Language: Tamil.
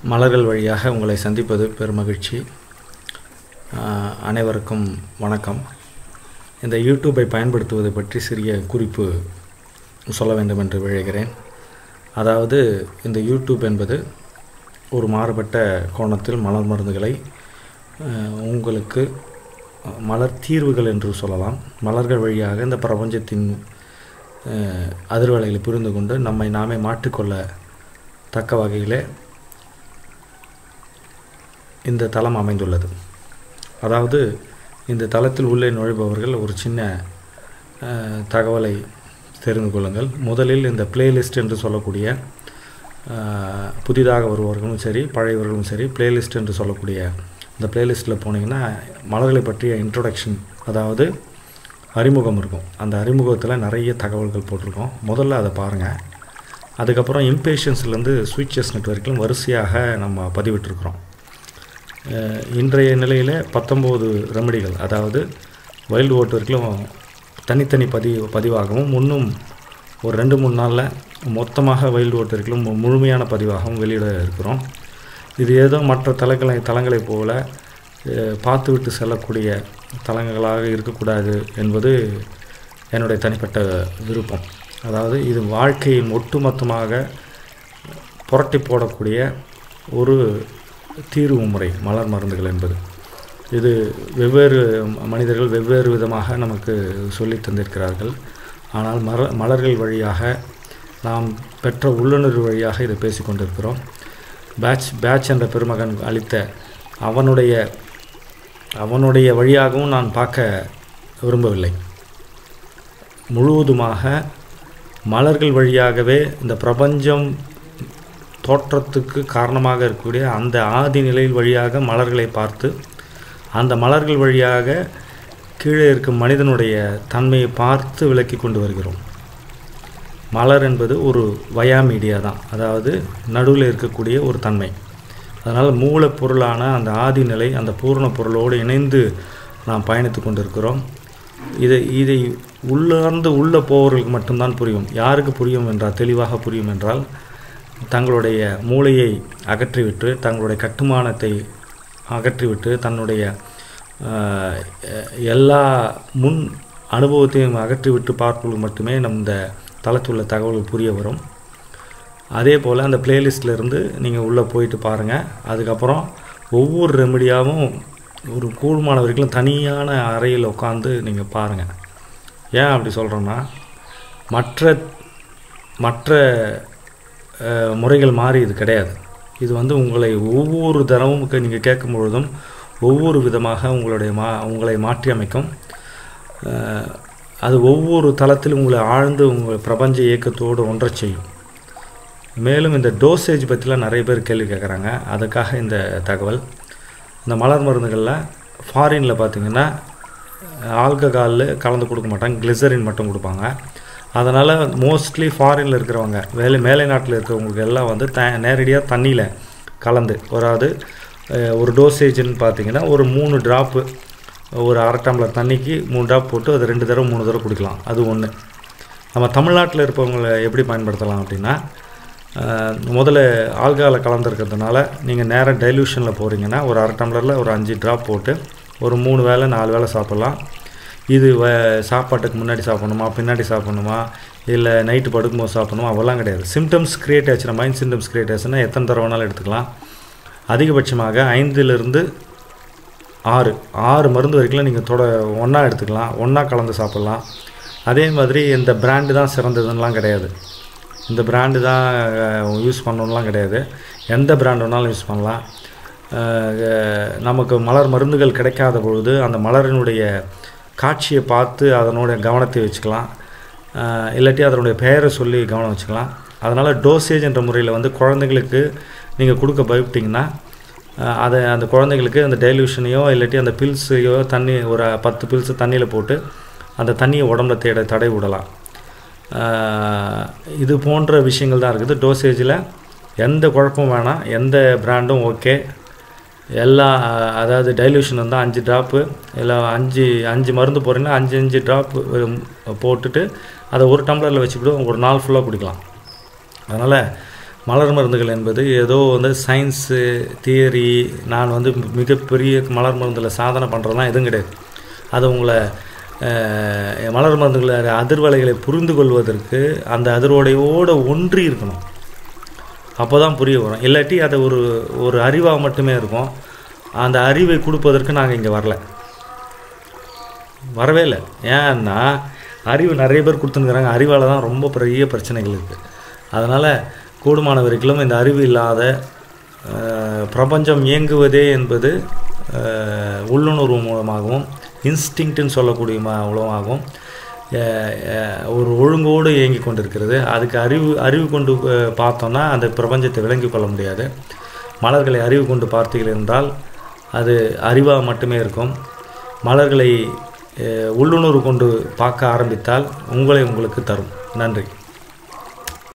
மலர்கள் வழியாக உங்களை சந்திப்பது பெருமகிழ்ச்சி ஆஹ், அனைவருக்கும் வணக்கம் இந்த யூடியூப்பை பயன்படுத்துவது பற்றி சிறிய குறிப்பு சொல்ல வேண்டும் என்று விழைகிறேன் அதாவது இந்த யூடியூப் என்பது ஒரு மாறுபட்ட கோணத்தில் மலர் மருந்துகளை ஆஹ், உங்களுக்கு மலர் தீர்வுகள் என்று சொல்லலாம் மலர்கள் வழியாக இந்த பிரபஞ்சத்தின் ஆஹ், அதிர்வலைகளை புரிந்து கொண்டு நம்மை நாமே மாற்றிக்கொள்ள தக்க வகையிலே இந்த தளம் அமைந்துள்ளது அதாவது இந்த தளத்தில் உள்ளே நுழைபவர்கள் ஒரு சின்ன அஹ், தகவலை தெரிந்து கொள்ளுங்கள் முதலில் இந்த பிளேலிஸ்ட் என்று சொல்லக்கூடிய அஹ், புதிதாக வருபவர்களும் சரி பழையவர்களும் சரி பிளேலிஸ்ட் என்று சொல்லக்கூடிய இந்த பிளேலிஸ்ட்டில் போனீங்கன்னா மலர்களை பற்றிய இன்ட்ரொடக்ஷன் அதாவது அறிமுகம் இருக்கும் அந்த அறிமுகத்தில் நிறைய தகவல்கள் போட்டிருக்கோம் முதல்ல அதை பாருங்கள் அதுக்கப்புறம் இம்பேஷன்ஸ்லேருந்து ஸ்விட்சஸ் நெட் வரைக்கும் வரிசையாக நம்ம பதிவிட்டிருக்கிறோம் அஹ் இன்றைய நிலையில் பத்தொம்போது ரெமடிகள் அதாவது வைல்டு ஓட்டு வரைக்கும் தனித்தனி பதிவு பதிவாகவும் இன்னும் ஒரு ரெண்டு மூணு நாளில் மொத்தமாக வைல்டு ஓட்டு வரைக்கும் மு- முழுமையான பதிவாகவும் வெளியிட இருக்கிறோம் இது ஏதோ மற்ற தலங்களை தலங்களைப் போல அஹ், பார்த்துவிட்டு செல்லக்கூடிய தலங்களாக இருக்கக்கூடாது என்பது என்னுடைய தனிப்பட்ட விருப்பம் அதாவது இது வாழ்க்கையின் ஒட்டுமொத்தமாக புரட்டி போடக்கூடிய ஒரு தீர்வு முறை மலர் மருந்துகள் என்பது இது வெவ்வேறு ம- மனிதர்கள் வெவ்வேறு விதமாக நமக்கு சொல்லித் தந்திருக்கிறார்கள் ஆனால் மர மலர்கள் வழியாக நாம் பெற்ற உள்ளுணர்வு வழியாக இதை பேசிக் கொண்டிருக்கிறோம் பேட்ச் பேட்ச் என்ற பெருமகன் அளித்த அவனுடைய அவனுடைய வழியாகவும் நான் பார்க்க விரும்பவில்லை முழுவதுமாக மலர்கள் வழியாகவே இந்த பிரபஞ்சம் தோற்றத்துக்கு காரணமாக இருக்கக்கூடிய அந்த ஆதி நிலையில் வழியாக மலர்களை பார்த்து அந்த மலர்கள் வழியாக கீழே இருக்கும் மனிதனுடைய தன்மையை பார்த்து விளக்கி கொண்டு வருகிறோம் மலர் என்பது ஒரு வயா மீடியா தான் அதாவது நடுவில் இருக்கக்கூடிய ஒரு தன்மை அதனால் மூலப்பொருளான அந்த ஆதி நிலை அந்த பூரண பொருளோடு இணைந்து நாம் பயணித்து கொண்டிருக்கிறோம் இதை இதை உள்ளார்ந்து உள்ளே போவர்களுக்கு மட்டும்தான் புரியும் யாருக்கு புரியும் என்றால் தெளிவாக புரியும் என்றால் தங்களுடைய மூளையை அகற்றிவிட்டு தங்களுடைய கட்டுமானத்தை அகற்றிவிட்டு தன்னுடைய ஆஹ், எ- எல்லா முன் அனுபவத்தையும் அகற்றிவிட்டு பார்ப்பவர்களுக்கு மட்டுமே நம் இந்த தளத்தில் உள்ள தகவல்கள் புரிய வரும் அதே போல் அந்த பிளேலிஸ்ட்டில் இருந்து நீங்கள் உள்ளே போயிட்டு பாருங்கள் அதுக்கப்புறம் ஒவ்வொரு ரெமடியாகவும் ஒரு கூடுமான வரைக்கும் தனியான அறையில் உட்காந்து நீங்கள் பாருங்கள் ஏன் அப்படி சொல்கிறேன்னா மற்ற மற்ற அஹ், முறைகள் மாறி இது கிடையாது இது வந்து உங்களை ஒவ்வொரு தரவும் நீங்கள் கேட்கும் பொழுதும் ஒவ்வொரு விதமாக உங்களுடைய மா உங்களை மாற்றி அமைக்கும் அஹ், அது ஒவ்வொரு தளத்திலும் உங்களை ஆழ்ந்து உங்கள் பிரபஞ்ச இயக்கத்தோடு ஒன்றச் செய்யும் மேலும் இந்த டோசேஜ் பற்றிலாம் நிறைய பேர் கேள்வி கேட்குறாங்க அதுக்காக இந்த தகவல் இந்த மலர் மருந்துகளில் ஃபாரினில் பார்த்தீங்கன்னா ஆல்கஹாலில் கலந்து கொடுக்க மாட்டாங்க கிளிசரின் மட்டும் கொடுப்பாங்க அதனால் மோஸ்ட்லி ஃபாரினில் இருக்கிறவங்க வேலை மேலை நாட்டில் இருக்கிறவங்களுக்கு எல்லாம் வந்து த நேரடியாக தண்ணியில் கலந்து அதாவது அஹ், ஒரு டோசேஜ்னு பார்த்தீங்கன்னா ஒரு மூணு ட்ராப்பு ஒரு அரை டம்ளர் தண்ணிக்கு மூணு ட்ராப் போட்டு அது ரெண்டு தடவை மூணு தடவை குடிக்கலாம் அது ஒன்று நம்ம தமிழ்நாட்டில் இருப்பவங்களை எப்படி பயன்படுத்தலாம் அப்படின்னா அஹ், முதல்ல ஆல்கஹாலை கலந்துருக்கிறதுனால நீங்கள் நேராக டைல்யூஷனில் போகிறீங்கன்னா ஒரு அரை டம்ளரில் ஒரு அஞ்சு ட்ராப் போட்டு ஒரு மூணு வேளை நாலு வேளை சாப்பிட்லாம் இது வ சாப்பாட்டுக்கு முன்னாடி சாப்பிடணுமா பின்னாடி சாப்பிடணுமா இல்லை நைட்டு படுக்கும்போது சாப்பிடணுமா அவெல்லாம் கிடையாது சிம்டம்ஸ் கிரியேட் ஆச்சுன்னா மைண்ட் சிம்டம்ஸ் கிரியேட் ஆச்சுன்னா எத்தனை தடவை வேணாலும் எடுத்துக்கலாம் அதிகபட்சமாக ஐந்திலிருந்து ஆறு ஆறு மருந்து வரைக்கும் நீங்கள் தொட ஒன்றா எடுத்துக்கலாம் ஒன்றா கலந்து சாப்பிட்லாம் அதே மாதிரி இந்த பிராண்டு தான் சிறந்ததுன்னெலாம் கிடையாது இந்த பிராண்டு தான் யூஸ் பண்ணணும்லாம் கிடையாது எந்த பிராண்ட் வேணாலும் யூஸ் பண்ணலாம் அஹ், நமக்கு மலர் மருந்துகள் கிடைக்காத பொழுது அந்த மலரினுடைய காட்சியை பார்த்து அதனுடைய கவனத்தை வச்சுக்கலாம் அஹ், இல்லாட்டி அதனுடைய பெயரை சொல்லி கவனம் வச்சுக்கலாம் அதனால் டோசேஜ் என்ற முறையில் வந்து குழந்தைங்களுக்கு நீங்கள் கொடுக்க பயப்பட்டீங்கன்னா அஹ், அதை அந்த குழந்தைங்களுக்கு அந்த டைல்யூஷனையோ இல்லாட்டி அந்த பில்ஸையோ தண்ணி ஒரு பத்து பில்ஸ் தண்ணியில் போட்டு அந்த தண்ணியை உடம்புல தேட தடை விடலாம் ஆஹ் இது போன்ற விஷயங்கள் தான் இருக்குது டோசேஜில் எந்த குழப்பமும் வேணாம் எந்த பிராண்டும் ஓகே எல்லா அதாவது டைல்யூஷன் வந்து அஞ்சு ட்ராப்பு இல்லை அஞ்சு அஞ்சு மருந்து போடுறீங்கன்னா அஞ்சு அஞ்சு ட்ராப் போட்டுட்டு அதை ஒரு டம்ளரில் வச்சு கூட ஒரு நாள் ஃபுல்லாக குடிக்கலாம் அதனால் மலர் மருந்துகள் என்பது ஏதோ வந்து சயின்ஸு தியரி நான் வந்து மிகப்பெரிய மலர் மருந்தில் சாதனை பண்ணுறதுலாம் எதுவும் கிடையாது அது உங்களை அஹ், மலர் மருந்துகளை அதிர்வலைகளை புரிந்து கொள்வதற்கு அந்த அதிர்வலையோடு ஒன்றி இருக்கணும் அப்போ தான் புரிய வரும் இல்லாட்டி அது ஒரு ஒரு அறிவாக மட்டுமே இருக்கும் அந்த அறிவை கொடுப்பதற்கு நாங்கள் இங்கே வரல வரவே இல்லை ஏன்னா அறிவு நிறைய பேர் கொடுத்துருக்குறாங்க அறிவால் தான் ரொம்ப பெரிய பிரச்சனைகள் இருக்குது அதனால் கூடுமான வரைக்கும் இந்த அறிவு இல்லாத அஹ், பிரபஞ்சம் இயங்குவதே என்பது அஹ், உள்ளுணர்வு மூலமாகவும் இன்ஸ்டிங்க்ட்னு சொல்லக்கூடிய மா- மூலமாகவும் அஹ், அஹ், ஒரு ஒழுங்கோடு இயங்கி கொண்டிருக்கிறது அதுக்கு அறிவு அறிவு கொண்டு அஹ், பார்த்தோன்னா அந்த பிரபஞ்சத்தை விளங்கிக் கொள்ள முடியாது மலர்களை அறிவு கொண்டு பார்த்தீர்கள் என்றால் அது அறிவாக மட்டுமே இருக்கும் மலர்களை அஹ், உள்ளுணர்வு கொண்டு பார்க்க ஆரம்பித்தால் உங்களை உங்களுக்கு தரும் நன்றி